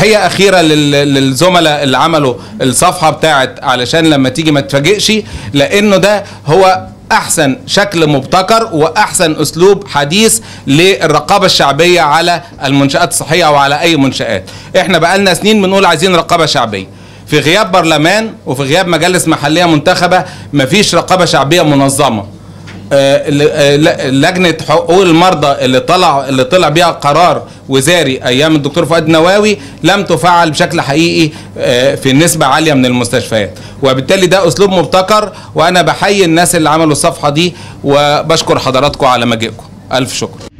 تحيه اخيره لل- للزملاء اللي عملوا الصفحه بتاعت علشان لما تيجي ما تفاجئش لانه ده هو احسن شكل مبتكر واحسن اسلوب حديث للرقابه الشعبيه على المنشات الصحيه او على اي منشات احنا بقالنا سنين بنقول عايزين رقابه شعبيه في غياب برلمان وفي غياب مجالس محليه منتخبه مفيش رقابه شعبيه منظمه آه، ل- آه، ل- لجنه حقوق المرضى اللي طلع اللي طلع بيها قرار وزاري ايام الدكتور فؤاد نواوي لم تفعل بشكل حقيقي آه، في نسبه عاليه من المستشفيات وبالتالي ده اسلوب مبتكر وانا بحيي الناس اللي عملوا الصفحه دي وبشكر حضراتكم على مجيئكم الف شكر